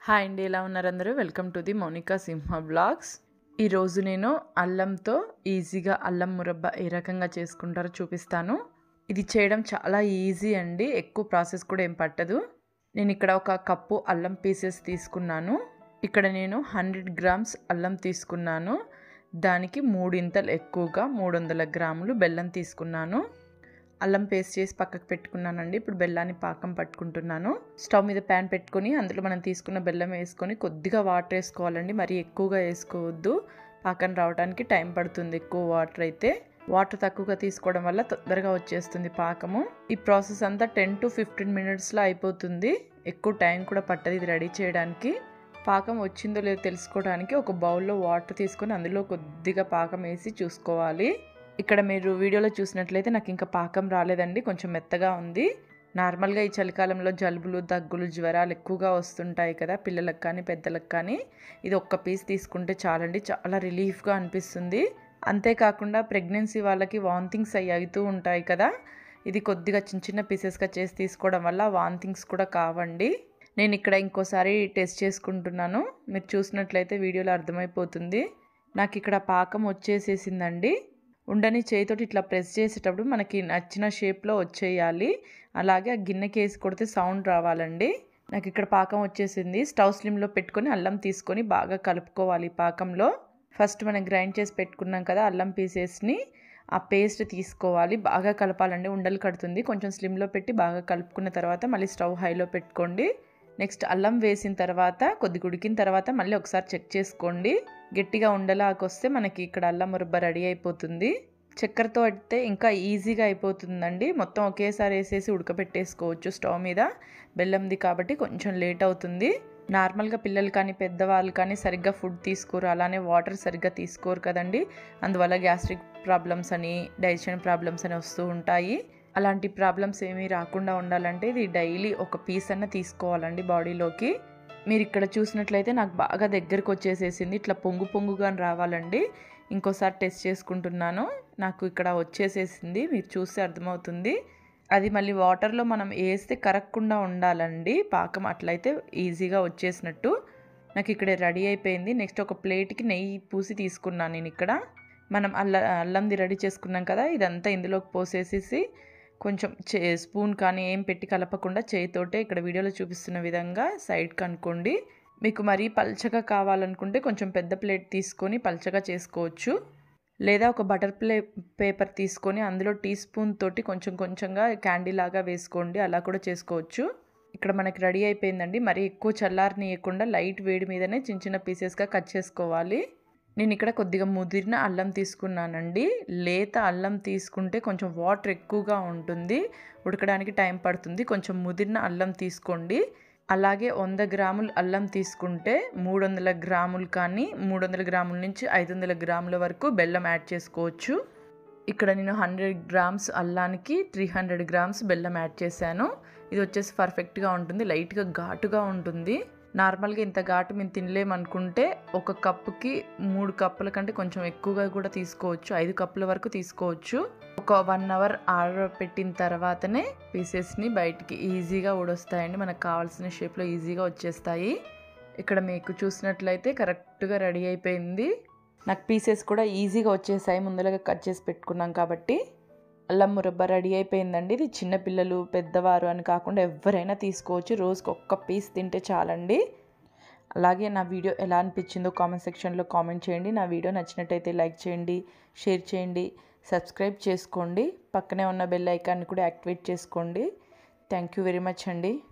hi అండి ఎలా ఉన్నారు అందరూ welcome to the Monica Simha blogs ఈరోజు నేను అల్లంతో ఈజీగా అల్లం మురబ్బ ఏ రకంగా చేసుకుంటారో చూపిస్తాను ఇది చేయడం చాలా ఈజీ అండి ఎక్కువ ప్రాసెస్ కూడా ఏం పట్టదు నేను ఇక్కడ ఒక కప్పు అల్లం పీసెస్ తీసుకున్నాను ఇక్కడ నేను హండ్రెడ్ గ్రామ్స్ అల్లం తీసుకున్నాను దానికి మూడింతలు ఎక్కువగా మూడు వందల గ్రాములు బెల్లం తీసుకున్నాను అల్లం పేస్ట్ చేసి పక్కకు పెట్టుకున్నానండి ఇప్పుడు బెల్లాన్ని పాకం పట్టుకుంటున్నాను స్టవ్ మీద ప్యాన్ పెట్టుకొని అందులో మనం తీసుకున్న బెల్లం వేసుకొని కొద్దిగా వాటర్ వేసుకోవాలండి మరీ ఎక్కువగా వేసుకోవద్దు పాకం రావడానికి టైం పడుతుంది ఎక్కువ వాటర్ అయితే వాటర్ తక్కువగా తీసుకోవడం వల్ల తొందరగా వచ్చేస్తుంది పాకము ఈ ప్రాసెస్ అంతా టెన్ టు ఫిఫ్టీన్ మినిట్స్లో అయిపోతుంది ఎక్కువ టైం కూడా పట్టదు ఇది రెడీ చేయడానికి పాకం వచ్చిందో లేదో తెలుసుకోవడానికి ఒక బౌల్లో వాటర్ తీసుకొని అందులో కొద్దిగా పాకం వేసి చూసుకోవాలి ఇక్కడ మీరు వీడియోలో చూసినట్లయితే నాకు ఇంకా పాకం రాలేదండి కొంచెం మెత్తగా ఉంది నార్మల్గా ఈ చలికాలంలో జలుబులు దగ్గులు జ్వరాలు ఎక్కువగా వస్తుంటాయి కదా పిల్లలకు కానీ పెద్దలకు కానీ ఇది ఒక్క పీస్ తీసుకుంటే చాలండి చాలా రిలీఫ్గా అనిపిస్తుంది అంతేకాకుండా ప్రెగ్నెన్సీ వాళ్ళకి వాంతింగ్స్ అయ్యి అవుతూ ఉంటాయి కదా ఇది కొద్దిగా చిన్న చిన్న పీసెస్గా చేసి తీసుకోవడం వల్ల వాంతింగ్స్ కూడా కావండి నేను ఇక్కడ ఇంకోసారి టెస్ట్ చేసుకుంటున్నాను మీరు చూసినట్లయితే వీడియోలో అర్థమైపోతుంది నాకు ఇక్కడ పాకం వచ్చేసేసిందండి ఉండని చేతితోటి ఇట్లా ప్రెస్ చేసేటప్పుడు మనకి నచ్చిన షేప్లో వచ్చేయాలి అలాగే ఆ గిన్నెకి వేసి కొడితే సౌండ్ రావాలండి నాకు ఇక్కడ పాకం వచ్చేసింది స్టవ్ స్లిమ్లో పెట్టుకొని అల్లం తీసుకొని బాగా కలుపుకోవాలి పాకంలో ఫస్ట్ మనం గ్రైండ్ చేసి పెట్టుకున్నాం కదా అల్లం పీసెస్ని ఆ పేస్ట్ తీసుకోవాలి బాగా కలపాలండి ఉండలు కడుతుంది కొంచెం స్లిమ్లో పెట్టి బాగా కలుపుకున్న తర్వాత మళ్ళీ స్టవ్ హైలో పెట్టుకోండి నెక్స్ట్ అల్లం వేసిన తర్వాత కొద్ది ఉడికిన తర్వాత మళ్ళీ ఒకసారి చెక్ చేసుకోండి గట్టిగా ఉండలాకొస్తే మనకి ఇక్కడ అల్లం మురబ్బ రెడీ అయిపోతుంది చక్కెరతో అయితే ఇంకా ఈజీగా అయిపోతుందండి మొత్తం ఒకేసారి వేసేసి ఉడకబెట్టేసుకోవచ్చు స్టవ్ మీద బెల్లంది కాబట్టి కొంచెం లేట్ అవుతుంది నార్మల్గా పిల్లలు కానీ పెద్దవాళ్ళు కానీ సరిగ్గా ఫుడ్ తీసుకోరు అలానే వాటర్ సరిగ్గా తీసుకోరు కదండి అందువల్ల గ్యాస్ట్రిక్ ప్రాబ్లమ్స్ అని డైజెషన్ ప్రాబ్లమ్స్ అని వస్తూ ఉంటాయి అలాంటి ప్రాబ్లమ్స్ ఏమీ రాకుండా ఉండాలంటే ఇది డైలీ ఒక పీస్ అన్న తీసుకోవాలండి బాడీలోకి మీరు ఇక్కడ చూసినట్లయితే నాకు బాగా దగ్గరకు వచ్చేసేసింది ఇట్లా పొంగు పొంగుగా రావాలండి ఇంకోసారి టెస్ట్ చేసుకుంటున్నాను నాకు ఇక్కడ వచ్చేసేసింది మీరు చూస్తే అర్థమవుతుంది అది మళ్ళీ వాటర్లో మనం వేస్తే కరగకుండా ఉండాలండి పాకం అట్లయితే ఈజీగా వచ్చేసినట్టు నాకు ఇక్కడ రెడీ అయిపోయింది నెక్స్ట్ ఒక ప్లేట్కి నెయ్యి పూసి తీసుకున్నాను నేను ఇక్కడ మనం అల్ల అల్లంది రెడీ చేసుకున్నాం కదా ఇదంతా ఇందులోకి పోసేసేసి కొంచెం చే స్పూన్ కానీ ఏం పెట్టి కలపకుండా చేయితోటే ఇక్కడ వీడియోలో చూపిస్తున్న విధంగా సైడ్కి అనుకోండి మీకు మరీ పల్చగా కావాలనుకుంటే కొంచెం పెద్ద ప్లేట్ తీసుకొని పల్చగా చేసుకోవచ్చు లేదా ఒక బటర్ ప్లే పేపర్ తీసుకొని అందులో టీ స్పూన్ తోటి కొంచెం కొంచెంగా క్యాండీ లాగా వేసుకోండి అలా కూడా చేసుకోవచ్చు ఇక్కడ మనకి రెడీ అయిపోయిందండి మరీ ఎక్కువ చల్లారనియకుండా లైట్ వేడి మీదనే చిన్న చిన్న పీసెస్గా కట్ చేసుకోవాలి నేను ఇక్కడ కొద్దిగా ముదిరిన అల్లం తీసుకున్నానండి లేత అల్లం తీసుకుంటే కొంచెం వాటర్ ఎక్కువగా ఉంటుంది ఉడకడానికి టైం పడుతుంది కొంచెం ముదిరిన అల్లం తీసుకోండి అలాగే వంద గ్రాములు అల్లం తీసుకుంటే మూడు వందల గ్రాములు కానీ మూడు వందల గ్రాముల నుంచి ఐదు వందల గ్రాముల వరకు బెల్లం యాడ్ చేసుకోవచ్చు ఇక్కడ నేను హండ్రెడ్ గ్రామ్స్ అల్లానికి త్రీ హండ్రెడ్ గ్రామ్స్ బెల్లం యాడ్ చేశాను ఇది వచ్చేసి పర్ఫెక్ట్గా ఉంటుంది లైట్గా ఘాటుగా ఉంటుంది నార్మల్గా ఇంత ఘాటు మేము తినలేమనుకుంటే ఒక కప్పుకి మూడు కప్పుల కంటే కొంచెం ఎక్కువగా కూడా తీసుకోవచ్చు ఐదు కప్పుల వరకు తీసుకోవచ్చు ఒక వన్ అవర్ ఆర్డర్ పెట్టిన తర్వాతనే పీసెస్ని బయటికి ఈజీగా ఊడొస్తాయండి మనకు కావాల్సిన షేప్లో ఈజీగా వచ్చేస్తాయి ఇక్కడ మీకు చూసినట్లయితే కరెక్ట్గా రెడీ అయిపోయింది నాకు పీసెస్ కూడా ఈజీగా వచ్చేసాయి ముందరగా కట్ చేసి పెట్టుకున్నాం కాబట్టి అల్లం మురబ్బ రెడీ అయిపోయిందండి ఇది చిన్నపిల్లలు పెద్దవారు అని కాకుండా ఎవరైనా తీసుకోవచ్చు రోజుకి ఒక్క పీస్ తింటే చాలండి అలాగే నా వీడియో ఎలా అనిపించిందో కామెంట్ సెక్షన్లో కామెంట్ చేయండి నా వీడియో నచ్చినట్టయితే లైక్ చేయండి షేర్ చేయండి సబ్స్క్రైబ్ చేసుకోండి పక్కనే ఉన్న బెల్ ఐకాన్ని కూడా యాక్టివేట్ చేసుకోండి థ్యాంక్ యూ వెరీ మచ్ అండి